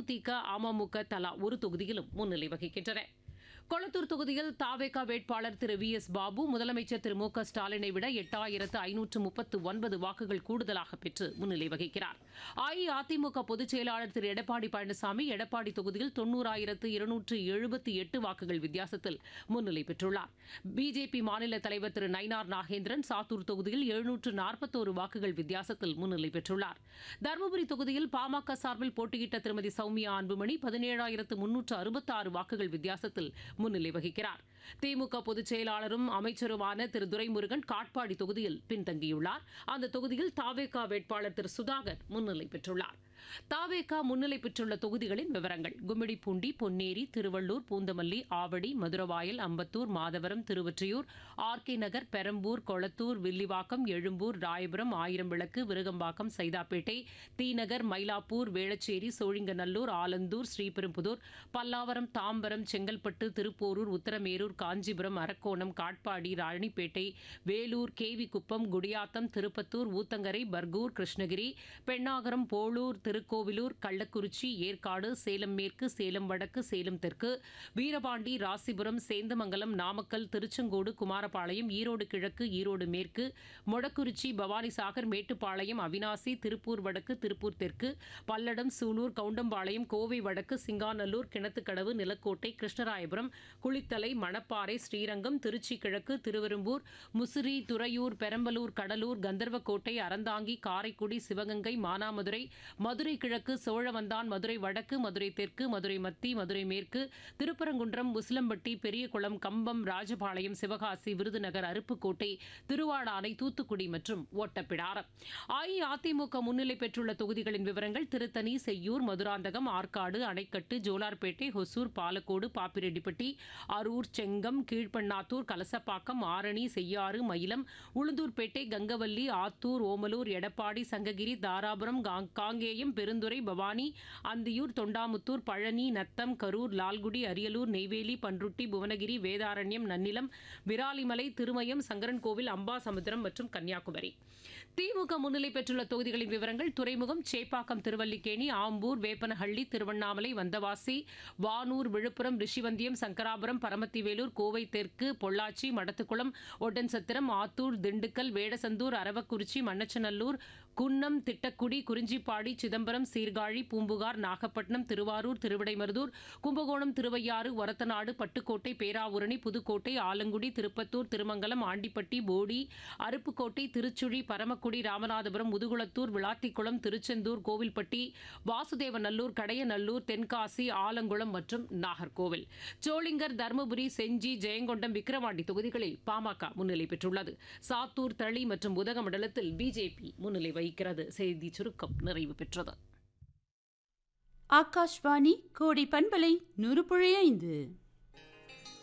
தேமுதிக அமமுக தலா ஒரு தொகுதியிலும் முன்னிலை வகிக்கின்றன கொளத்தூர் தொகுதியில் தாவேகா வேட்பாளர் திரு வி எஸ் பாபு முதலமைச்சர் திரு மு க ஸ்டாலினை விட எட்டாயிரத்து ஐநூற்று முப்பத்து ஒன்பது வாக்குகள் கூடுதலாக பெற்று முன்னிலை வகிக்கிறார் அஇஅதிமுக பொதுச் செயலாளர் திரு எடப்பாடி பழனிசாமி எடப்பாடி தொகுதியில் தொன்னூறாயிரத்து இருநூற்று எழுபத்தி எட்டு வாக்குகள் வித்தியாசத்தில் முன்னிலை பெற்றுள்ளார் பிஜேபி மாநில தலைவர் திரு நயினார் நாகேந்திரன் சாத்தூர் தொகுதியில் எழுநூற்று நாற்பத்தோரு வாக்குகள் வித்தியாசத்தில் முன்னிலை பெற்றுள்ளார் தருமபுரி தொகுதியில் பாமக சார்பில் போட்டியிட்ட திருமதி சௌமியா அன்புமணி பதினேழாயிரத்து முன்னூற்று அறுபத்தாறு வாக்குகள் வித்தியாசத்தில் முன்னிலை வகிக்கிறார் திமுக பொதுச் செயலாளரும் அமைச்சருமான திரு துரைமுருகன் காட்பாடி தொகுதியில் பின்தங்கியுள்ளார் அந்த தொகுதியில் தாவேகா வேட்பாளர் திரு சுதாகர் முன்னிலை பெற்றுள்ளார் தாவேகா முன்னிலை பெற்றுள்ள தொகுதிகளின் விவரங்கள் கும்மிடிப்பூண்டி பொன்னேரி திருவள்ளூர் பூந்தமல்லி ஆவடி மதுரவாயல் அம்பத்தூர் மாதவரம் திருவொற்றியூர் ஆர்கே நகர் பெரம்பூர் கொளத்தூர் வில்லிவாக்கம் எழும்பூர் ராயபுரம் ஆயிரம்விளக்கு விருகம்பாக்கம் சைதாப்பேட்டை தீநகர் மயிலாப்பூர் வேளச்சேரி சோழிங்கநல்லூர் ஆலந்தூர் ஸ்ரீபெரும்புதூர் பல்லாவரம் தாம்பரம் செங்கல்பட்டு திருப்போரூர் உத்தரமேரூர் காஞ்சிபுரம் அரக்கோணம் காட்பாடி ராணிப்பேட்டை வேலூர் கேவிக்குப்பம் குடியாத்தம் திருப்பத்தூர் ஊத்தங்கரை பர்கூர் கிருஷ்ணகிரி பெண்ணாகரம் போளூர் திருக்கோவிலூர் கள்ளக்குறிச்சி ஏற்காடு சேலம் மேற்கு சேலம் வடக்கு சேலம் தெற்கு வீரபாண்டி ராசிபுரம் சேந்தமங்கலம் நாமக்கல் திருச்செங்கோடு குமாரபாளையம் ஈரோடு கிழக்கு ஈரோடு மேற்கு மொடக்குறிச்சி பவானிசாகர் மேட்டுப்பாளையம் அவினாசி திருப்பூர் வடக்கு திருப்பூர் தெற்கு பல்லடம் சூலூர் கவுண்டம்பாளையம் கோவை வடக்கு சிங்காநல்லூர் கிணத்துக்கடவு நிலக்கோட்டை கிருஷ்ணராயபுரம் குளித்தலை மணப்பாறை ஸ்ரீரங்கம் திருச்சி கிழக்கு திருவெரும்பூர் முசிறி துறையூர் பெரம்பலூர் கடலூர் கந்தர்வக்கோட்டை அறந்தாங்கி காரைக்குடி சிவகங்கை மானாமதுரை மதுரை கிழக்கு சோழவந்தான் மதுரை வடக்கு மதுரை தெற்கு மதுரை மத்தி மதுரை மேற்கு திருப்பரங்குன்றம் முஸ்லம்பட்டி பெரியகுளம் கம்பம் ராஜபாளையம் சிவகாசி விருதுநகர் அருப்புக்கோட்டை திருவாடானை தூத்துக்குடி மற்றும் ஓட்டப்பிடாரம் அஇஅதிமுக முன்னிலை பெற்றுள்ள தொகுதிகளின் விவரங்கள் திருத்தணி செய்யூர் மதுராந்தகம் ஆற்காடு அணைக்கட்டு ஜோலார்பேட்டை ஹொசூர் பாலக்கோடு பாப்பிரெட்டிப்பட்டி அரூர் செங்கம் கீழ்பண்ணாத்தூர் கலசப்பாக்கம் ஆரணி செய்யாறு மயிலம் உளுந்தூர்பேட்டை கங்கவல்லி ஆத்தூர் ஓமலூர் எடப்பாடி சங்ககிரி தாராபுரம் காங்- காங்கேயம் பெருந்துறை பவானி அந்தியூர் தொண்டாமுத்தூர் பழனி நத்தம் கரூர் லால்குடி அரியலூர் நெய்வேலி பன்ருட்டி புவனகிரி வேதாரண்யம் நன்னிலம் விராலிமலை திருமயம் சங்கரன்கோவில் அம்பாசமுத்திரம் மற்றும் கன்னியாகுமரி திமுக முன்னிலை பெற்றுள்ள தொகுதிகளின் விவரங்கள் துறைமுகம் சேப்பாக்கம் திருவல்லிக்கேணி ஆம்பூர் வேப்பனஹள்ளி திருவண்ணாமலை வந்தவாசி வானூர் விழுப்புரம் ரிஷிவந்தியம் சங்கராபுரம் பரமத்திவேலூர் கோவை தெற்கு பொள்ளாச்சி மடத்துக்குளம் ஒட்டன்சத்திரம் ஆத்தூர் திண்டுக்கல் வேடசந்தூர் அரவக்குறிச்சி மண்ணச்சநல்லூர் குன்னம் திட்டக்குடி குறிஞ்சிப்பாடி சிதம்பரம் சீர்காழி பூம்புகார் நாகப்பட்டினம் திருவாரூர் திருவிடைமருதூர் கும்பகோணம் திருவையாறு ஒரத்தநாடு பட்டுக்கோட்டை பேராவூரணி புதுக்கோட்டை ஆலங்குடி திருப்பத்தூர் திருமங்கலம் ஆண்டிப்பட்டி போடி அருப்புக்கோட்டை திருச்சுழி பரமக்குடி ராமநாதபுரம் முதுகுளத்தூர் விளாத்திக்குளம் திருச்செந்தூர் கோவில்பட்டி வாசுதேவநல்லூர் கடையநல்லூர் தென்காசி ஆலங்குளம் மற்றும் நாகர்கோவில் சோளிங்கர் தருமபுரி செஞ்சி ஜெயங்கொண்டம் விக்கிரவாண்டி தொகுதிகளில் பாமக முன்னிலை பெற்றுள்ளது சாத்தூர் தளி மற்றும் உதகமண்டலத்தில் பிஜேபி முன்னிலை வகிக்கிறது செய்தி சுருக்கம் நிறைவு பெற்றது ஆகாஷ்வாணி கோடி பண்பலை நூறு புள்ளி ஐந்து